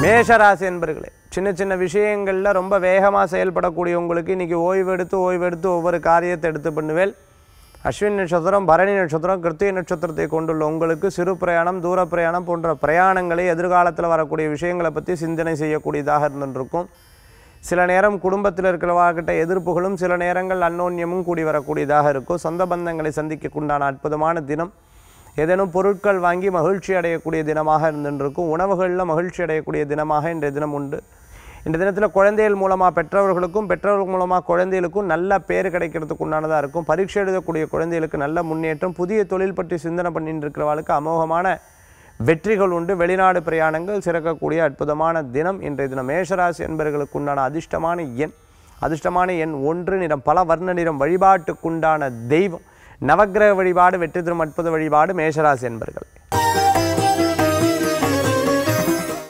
மேஷராசி என்பர்களே சின்ன சின்ன விஷயங்களில் ரொம்ப வேகமாக செயல்படக்கூடிய உங்களுக்கு இன்றைக்கி ஓய்வு எடுத்து ஓய்வு எடுத்து ஒவ்வொரு காரியத்தை எடுத்து பண்ணுவேல் அஸ்வின் நட்சத்திரம் பரணி நட்சத்திரம் கிருத்திகை நட்சத்திரத்தை கொண்டுள்ள உங்களுக்கு சிறு பிரயாணம் தூர பிரயாணம் போன்ற பிரயாணங்களை எதிர்காலத்தில் வரக்கூடிய விஷயங்களை பற்றி சிந்தனை செய்யக்கூடியதாக இருந்துருக்கும் சில நேரம் குடும்பத்தில் இருக்கிறவாகிட்ட எதிர்ப்புகளும் சில நேரங்கள் அன்னோன்யமும் கூடி வரக்கூடியதாக இருக்கும் சொந்த பந்தங்களை சந்திக்கக்குண்டான அற்புதமான தினம் ஏதேனும் பொருட்கள் வாங்கி மகிழ்ச்சி அடையக்கூடிய தினமாக இருந்துருக்கும் உணவுகளில் மகிழ்ச்சி அடையக்கூடிய தினமாக இன்றைய தினம் உண்டு இந்த தினத்தில் குழந்தைகள் மூலமாக பெற்றவர்களுக்கும் பெற்றவர்கள் மூலமாக குழந்தைகளுக்கும் நல்ல பேர் கிடைக்கிறதுக்கு உண்டானதாக இருக்கும் பரீட்சை எழுதக்கூடிய குழந்தைகளுக்கு நல்ல முன்னேற்றம் புதிய தொழில் பற்றி சிந்தனை பண்ணிட்டு இருக்கிறவர்களுக்கு அமோகமான வெற்றிகள் உண்டு வெளிநாடு பிரயாணங்கள் சிறக்கக்கூடிய அற்புதமான தினம் இன்றைய தினம் மேஷராசி என்பவர்களுக்கு உண்டான அதிர்ஷ்டமான எண் அதிர்ஷ்டமான எண் ஒன்று நிறம் பல வர்ண நிறம் வழிபாட்டுக்குண்டான தெய்வம் நவக்கிரக வழிபாடு வெற்றி தரும் அற்புத வழிபாடு மேஷராசி என்பர்கள்